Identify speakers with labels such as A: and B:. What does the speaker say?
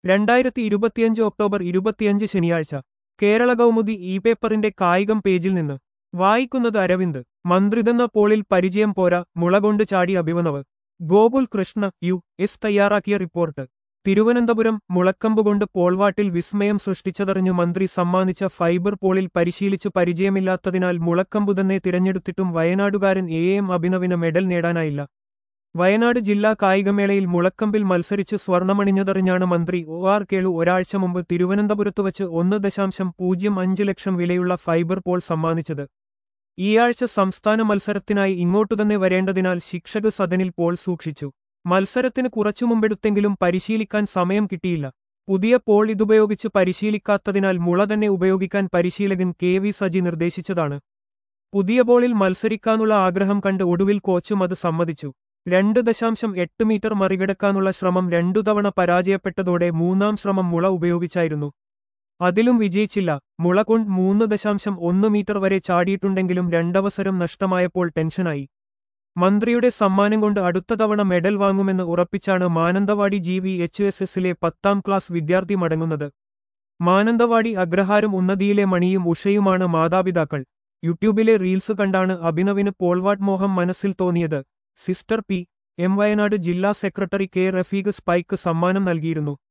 A: രണ്ടായിരത്തി ഇരുപത്തിയഞ്ച് ഒക്ടോബർ ഇരുപത്തിയഞ്ച് ശനിയാഴ്ച കേരള കൗമുദി ഇ പേപ്പറിന്റെ കായികം പേജിൽ നിന്ന് വായിക്കുന്നത് അരവിന്ദ് മന്ത്രിതെന്ന പോളിൽ പരിചയം പോരാ മുളകൊണ്ട് ചാടി അഭിവനവ് ഗോകുൽ കൃഷ്ണ യു എസ് തയ്യാറാക്കിയ റിപ്പോർട്ട് തിരുവനന്തപുരം മുളക്കമ്പുകൊണ്ട് പോൾവാട്ടിൽ വിസ്മയം സൃഷ്ടിച്ചതറിഞ്ഞു മന്ത്രി സമ്മാനിച്ച ഫൈബർ പോളിൽ പരിശീലിച്ചു പരിചയമില്ലാത്തതിനാൽ മുളക്കമ്പു തന്നെ തിരഞ്ഞെടുത്തിട്ടും വയനാടുകാരൻ എ എം അഭിനവിന് മെഡൽ നേടാനായില്ല വയനാട് ജില്ലാ കായികമേളയിൽ മുളക്കമ്പിൽ മത്സരിച്ച് സ്വർണമണിഞ്ഞതറിഞ്ഞാണ് മന്ത്രി ഒ ആർ കേളു ഒരാഴ്ച മുമ്പ് തിരുവനന്തപുരത്ത് വച്ച് ഒന്ന് ദശാംശം പൂജ്യം അഞ്ച് ലക്ഷം വിലയുള്ള ഫൈബർ പോൾ സമ്മാനിച്ചത് ഈയാഴ്ച സംസ്ഥാന മത്സരത്തിനായി ഇങ്ങോട്ടുതന്നെ വരേണ്ടതിനാൽ ശിക്ഷക സദനിൽ പോൾ സൂക്ഷിച്ചു മത്സരത്തിന് കുറച്ചു മുമ്പെടുത്തെങ്കിലും പരിശീലിക്കാൻ സമയം കിട്ടിയില്ല പുതിയ പോൾ ഇതുപയോഗിച്ച് പരിശീലിക്കാത്തതിനാൽ മുള തന്നെ ഉപയോഗിക്കാൻ പരിശീലകൻ കെ വി സജി നിർദ്ദേശിച്ചതാണ് പുതിയ ബോളിൽ മത്സരിക്കാനുള്ള ആഗ്രഹം കണ്ട് ഒടുവിൽ കോച്ചും അത് സമ്മതിച്ചു രണ്ട് ദശാംശം എട്ട് മീറ്റർ മറികടക്കാനുള്ള ശ്രമം രണ്ടു തവണ പരാജയപ്പെട്ടതോടെ മൂന്നാം ശ്രമം മുള ഉപയോഗിച്ചായിരുന്നു അതിലും വിജയിച്ചില്ല മുള കൊണ്ട് മൂന്ന് ദശാംശം ഒന്ന് മീറ്റർ വരെ ചാടിയിട്ടുണ്ടെങ്കിലും രണ്ടവസരം നഷ്ടമായപ്പോൾ ടെൻഷനായി മന്ത്രിയുടെ സമ്മാനം കൊണ്ട് അടുത്ത തവണ മെഡൽ വാങ്ങുമെന്ന് ഉറപ്പിച്ചാണ് Mananthavady G V H S എസിലെ പത്താം ക്ലാസ് വിദ്യാർത്ഥി മടങ്ങുന്നത് മാനന്തവാടി അഗ്രഹാരം ഉന്നതിയിലെ മണിയും ഉഷയുമാണ് മാതാപിതാക്കൾ യൂട്യൂബിലെ റീൽസ് കണ്ടാണ് അഭിനവിന് പോൾവാട്ട് മോഹം മനസ്സിൽ തോന്നിയത് സിസ്റ്റർ പി എം വയനാട് ജില്ലാ സെക്രട്ടറി കെ റഫീഖ് സ്പൈക്ക് സമ്മാനം നൽകിയിരുന്നു